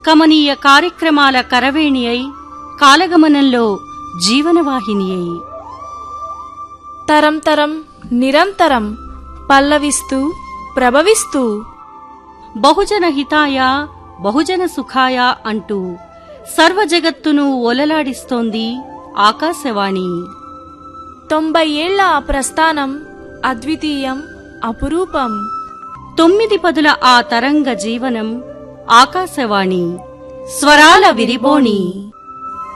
కమనీయ కార్యక్రమాల కరవేణి అయి కాలగమనంలో జీవనవాహిని అయి తరం తరం నిరంతరం పల్లవిస్తూ ప్రభవిస్తూ బహుజన హితాయ బహుజన సుఖాయ అంటూ సర్వజగత్తును ఒలలాడిస్తోంది ఆకాశవాణి తొంభై ఏళ్ల ఆ ప్రస్థానం అద్వితీయం అపురూపం తొమ్మిది పదుల ఆ తరంగ జీవనం ఆకాశవాణి స్వరాల విరిబోణి